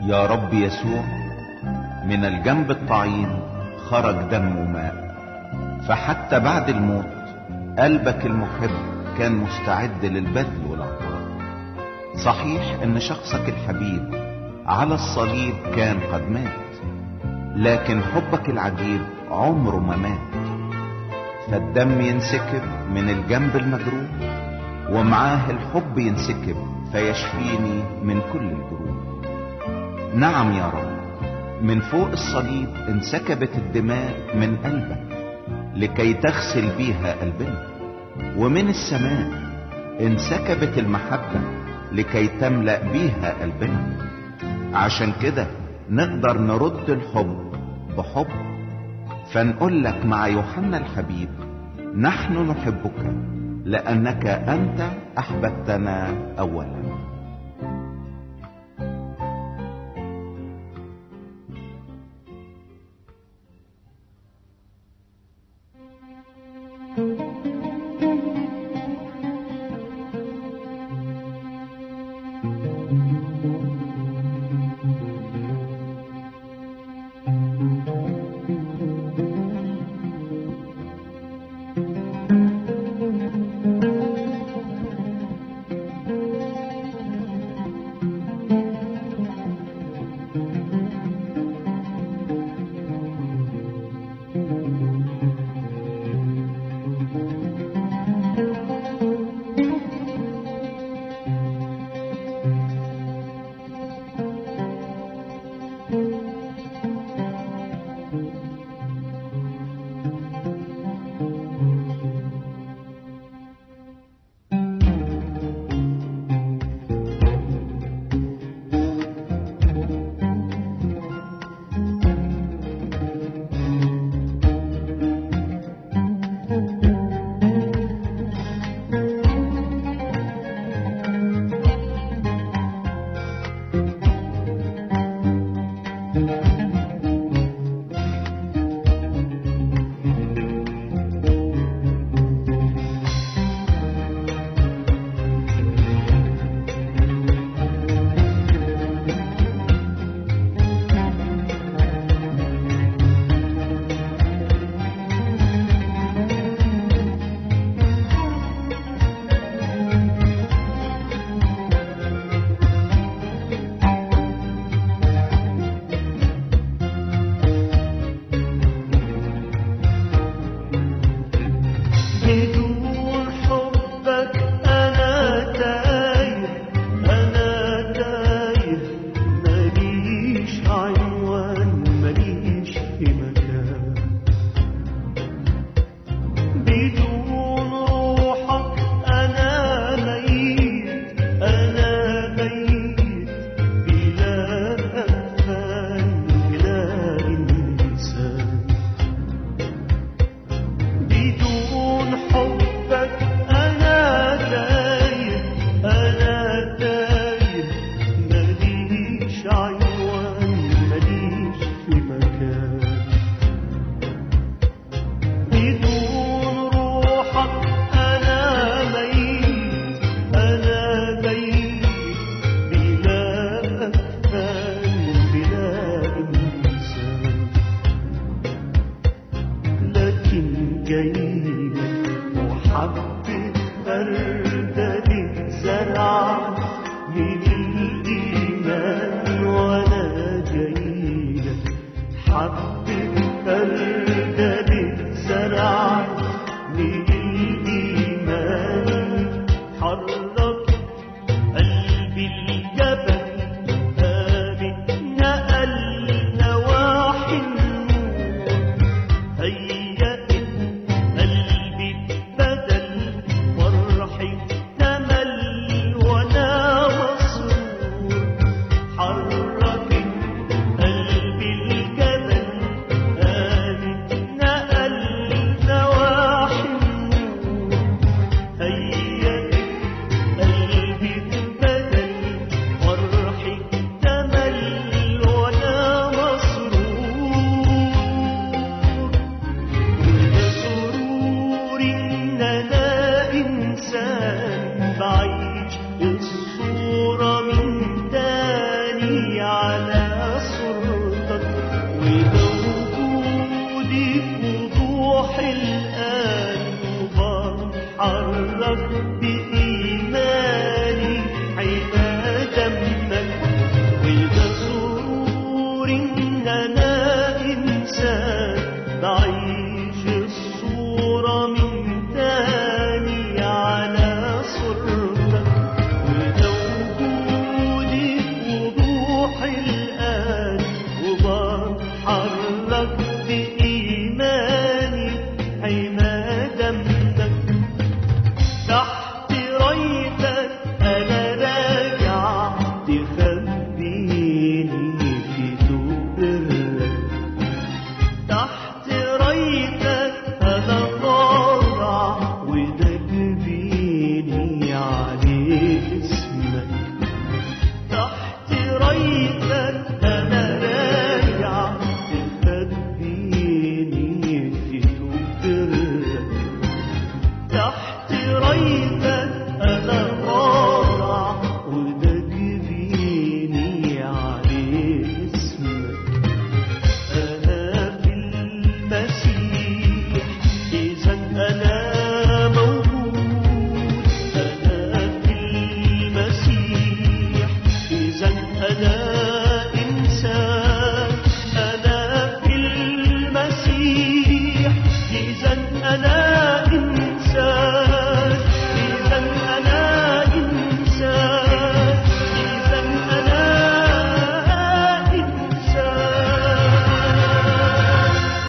يا رب يسوع من الجنب الطعين خرج دم وماء فحتى بعد الموت قلبك المحب كان مستعد للبذل والعطاء صحيح ان شخصك الحبيب على الصليب كان قد مات لكن حبك العجيب عمره ما مات فالدم ينسكب من الجنب المجروح ومعاه الحب ينسكب فيشفيني من كل الجروح نعم يا رب من فوق الصليب انسكبت الدماء من قلبك لكي تغسل بيها قلبنا ومن السماء انسكبت المحبة لكي تملأ بيها قلبنا عشان كده نقدر نرد الحب بحب فنقول لك مع يوحنا الحبيب نحن نحبك لأنك أنت أحببتنا أولا بدون حبك أنا تايه أنا تايه ماليش عنوان ماليش في مكان بدون روحك أنا ميت أنا ميت بلا أكفان بلا إنسان بدون حبك أنا تايه أنا تايه ماليش عنوان ماليش في مكان بدون روحك أنا ميت أنا ميت بلا أكفان بلا إنسان لكن جايلك وحبة بردة زرع من الإيمان وأنا جايلك حبة بردة زرع من الإيمان حرك قلبي الجبل قامت نقل نواحي النور هيأت قلبي بدل روحي الآن وبتحرك بإيماني حين دمك وده سرور إن أنا إنسان بعيش الصورة من تاني على صورتك وده وجودي وروحي الآن وبتحرك بإيماني حين دمك تحت رايتك أنا راجع تخبيني في دبرك تحت رايتك أنا طالع وده جبيني عليه اسمك تحت رايتك أنا راجع تخبيني في دبرك تحت رايتك انا طالع وده جبيني عليه اسمك انا في المسيح